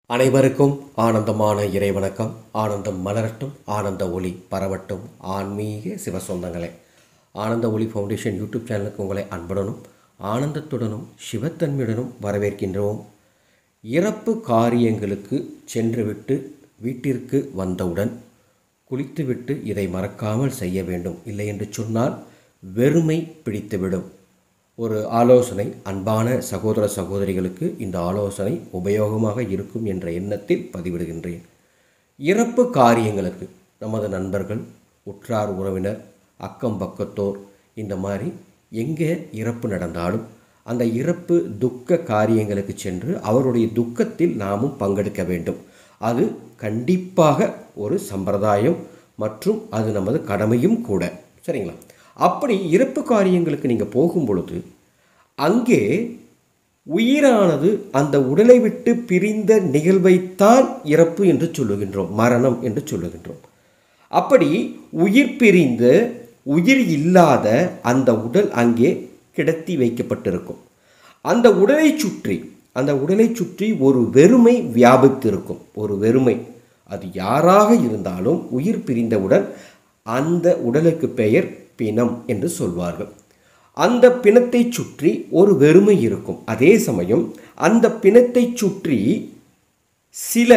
அனைவருக்கும் ஆனந்தமான இறைவணக்கம் ஆனந்தம் மலரட்டும் ஆனந்த ஒளி பரவட்டும் ஆன்மீக சிவசொந்தங்களே ஆனந்த ஒளி ஃபவுண்டேஷன் யூடியூப் சேனலுக்கு உங்களை அன்புடனும் ஆனந்தத்துடனும் சிவத்தன்மையுடனும் வரவேற்கின்றோம் இறப்பு காரியங்களுக்கு சென்றுவிட்டு வீட்டிற்கு வந்தவுடன் குளித்துவிட்டு இதை மறக்காமல் செய்ய வேண்டும் இல்லை என்று சொன்னால் வெறுமை பிடித்துவிடும் ஒரு ஆலோசனை அன்பான சகோதர சகோதரிகளுக்கு இந்த ஆலோசனை உபயோகமாக இருக்கும் என்ற எண்ணத்தில் பதிவிடுகின்றேன் இறப்பு காரியங்களுக்கு நமது நண்பர்கள் உற்றார் உறவினர் அக்கம் பக்கத்தோர் இந்த மாதிரி எங்கே இறப்பு நடந்தாலும் அந்த இறப்பு துக்க காரியங்களுக்கு சென்று அவருடைய துக்கத்தில் நாமும் பங்கெடுக்க வேண்டும் அது கண்டிப்பாக ஒரு சம்பிரதாயம் மற்றும் அது நமது கடமையும் கூட சரிங்களா அப்படி இறப்பு காரியங்களுக்கு நீங்கள் போகும் பொழுது அங்கே உயிரானது அந்த உடலை விட்டு பிரிந்த நிகழ்வைத்தான் இறப்பு என்று சொல்லுகின்றோம் மரணம் என்று சொல்லுகின்றோம் அப்படி உயிர் பிரிந்த உயிர் இல்லாத அந்த உடல் அங்கே கிடத்தி வைக்கப்பட்டிருக்கும் அந்த உடலை சுற்றி அந்த உடலை சுற்றி ஒரு வெறுமை வியாபித்திருக்கும் ஒரு வெறுமை அது யாராக இருந்தாலும் உயிர் பிரிந்தவுடன் அந்த உடலுக்கு பெயர் பிணம் என்று சொல்வார்கள் அந்த பிணத்தை சுற்றி ஒரு வெறுமை இருக்கும் அதே சமயம் அந்த பிணத்தை சுற்றி சில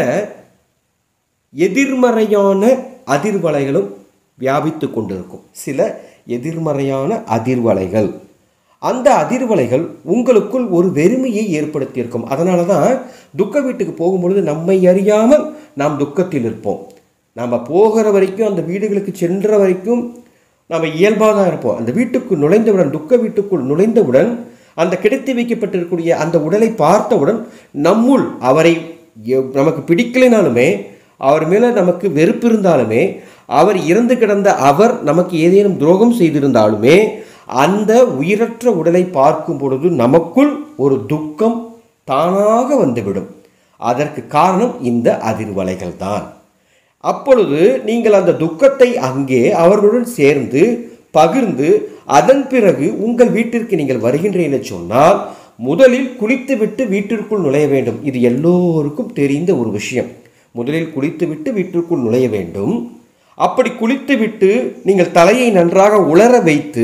எதிர்மறையான அதிர்வலைகளும் வியாபித்து கொண்டிருக்கும் சில எதிர்மறையான அதிர்வலைகள் அந்த அதிர்வலைகள் உங்களுக்குள் ஒரு வெறுமையை ஏற்படுத்தியிருக்கும் அதனால தான் துக்க வீட்டுக்கு போகும்பொழுது நம்மை அறியாமல் நாம் துக்கத்தில் இருப்போம் நாம் போகிற வரைக்கும் அந்த வீடுகளுக்கு சென்ற வரைக்கும் நாம் இயல்பாக தான் இருப்போம் அந்த வீட்டுக்குள் நுழைந்தவுடன் துக்க வீட்டுக்குள் நுழைந்தவுடன் அந்த கிடத்தி வைக்கப்பட்டிருக்கக்கூடிய அந்த உடலை பார்த்தவுடன் நம்முள் அவரை எவ்- நமக்கு பிடிக்கலைனாலுமே அவர் மேலே நமக்கு வெறுப்பு இருந்தாலுமே அவர் இறந்து கிடந்த அவர் நமக்கு ஏதேனும் துரோகம் செய்திருந்தாலுமே அந்த உயிரற்ற உடலை பார்க்கும் பொழுது நமக்குள் ஒரு துக்கம் தானாக வந்துவிடும் அதற்கு காரணம் இந்த அதிர்வலைகள் தான் அப்பொழுது நீங்கள் அந்த துக்கத்தை அங்கே அவர்களுடன் சேர்ந்து பகிர்ந்து அதன் பிறகு உங்கள் வீட்டிற்கு நீங்கள் வருகின்றீர்கள் சொன்னால் முதலில் குளித்துவிட்டு வீட்டிற்குள் நுழைய வேண்டும் இது எல்லோருக்கும் தெரிந்த ஒரு விஷயம் முதலில் குளித்துவிட்டு வீட்டிற்குள் நுழைய வேண்டும் அப்படி குளித்துவிட்டு நீங்கள் தலையை நன்றாக உலர வைத்து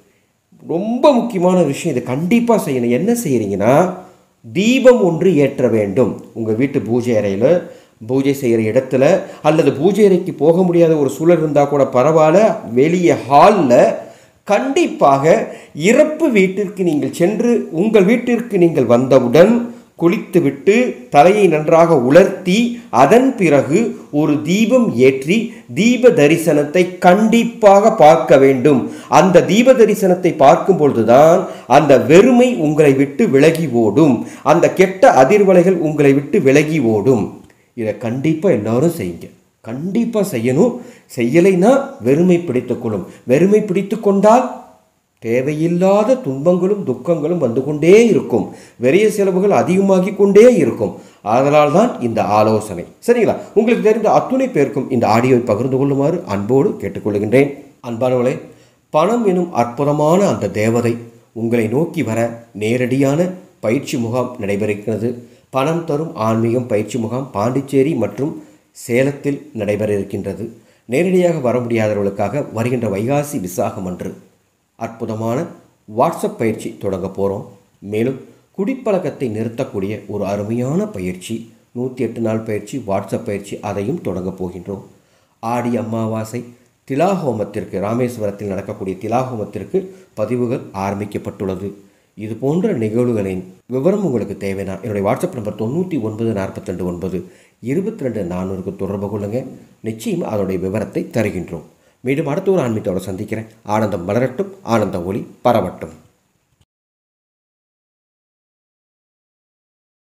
ரொம்ப முக்கியமான விஷயம் இது கண்டிப்பாக செய்யணும் என்ன செய்கிறீங்கன்னா தீபம் ஒன்று ஏற்ற வேண்டும் உங்கள் வீட்டு பூஜை அறையில் பூஜை செய்கிற இடத்துல அல்லது பூஜை அறைக்கு போக முடியாத ஒரு சூழல் இருந்தால் கூட பரவாயில்ல வெளியே ஹாலில் கண்டிப்பாக இறப்பு வீட்டிற்கு நீங்கள் சென்று உங்கள் வீட்டிற்கு நீங்கள் வந்தவுடன் குளித்துவிட்டு தலையை நன்றாக உலர்த்தி அதன் பிறகு ஒரு தீபம் ஏற்றி தீப தரிசனத்தை கண்டிப்பாக பார்க்க வேண்டும் அந்த தீப தரிசனத்தை பார்க்கும் பொழுதுதான் அந்த வெறுமை உங்களை விட்டு விலகி ஓடும் அந்த கெட்ட அதிர்வலைகள் உங்களை விட்டு விலகி ஓடும் இதை கண்டிப்பாக எல்லாரும் செய்யுங்க கண்டிப்பாக செய்யணும் செய்யலைன்னா வெறுமை பிடித்துக்கொள்ளும் வெறுமை பிடித்து கொண்டால் தேவையில்லாத துன்பங்களும் துக்கங்களும் வந்து கொண்டே இருக்கும் வெறிய செலவுகள் அதிகமாகி கொண்டே இருக்கும் அதனால் தான் இந்த ஆலோசனை சரிங்களா உங்களுக்கு தெரிந்த அத்துணை பேருக்கும் இந்த ஆடியோவை பகிர்ந்து கொள்ளுமாறு அன்போடு கேட்டுக்கொள்கின்றேன் அன்பானவர்களே பணம் எனும் அற்புதமான அந்த தேவதை உங்களை நோக்கி வர நேரடியான பயிற்சி முகாம் நடைபெறுகிறது பணம் தரும் ஆன்மீகம் பயிற்சி முகாம் பாண்டிச்சேரி மற்றும் சேலத்தில் நடைபெற இருக்கின்றது நேரடியாக வர முடியாதவர்களுக்காக வருகின்ற வைகாசி விசாகம் அன்று அற்புதமான வாட்ஸ்அப் பயிற்சி தொடங்க போகிறோம் மேலும் குடிப்பழக்கத்தை நிறுத்தக்கூடிய ஒரு அருமையான பயிற்சி நூற்றி எட்டு நாள் பயிற்சி வாட்ஸ்அப் பயிற்சி அதையும் தொடங்க போகின்றோம் ஆடி அமாவாசை திலாஹோமத்திற்கு ராமேஸ்வரத்தில் நடக்கக்கூடிய திலாஹோமத்திற்கு பதிவுகள் ஆரம்பிக்கப்பட்டுள்ளது இது போன்ற நிகழ்வுகளின் விவரம் உங்களுக்கு தேவைன்னா என்னுடைய வாட்ஸ்அப் நம்பர் தொண்ணூற்றி ஒன்பது நாற்பத்தி ரெண்டு ஒன்பது இருபத்தி ரெண்டு நானூறுக்கு தொடர்பு கொள்ளுங்க நிச்சயம் அதனுடைய விவரத்தை தருகின்றோம் மீண்டும் அடுத்த ஒரு ஆன்மீகத்தோடு சந்திக்கிறேன் ஆனந்தம் மலரட்டும் ஆனந்த ஒளி பரவட்டும்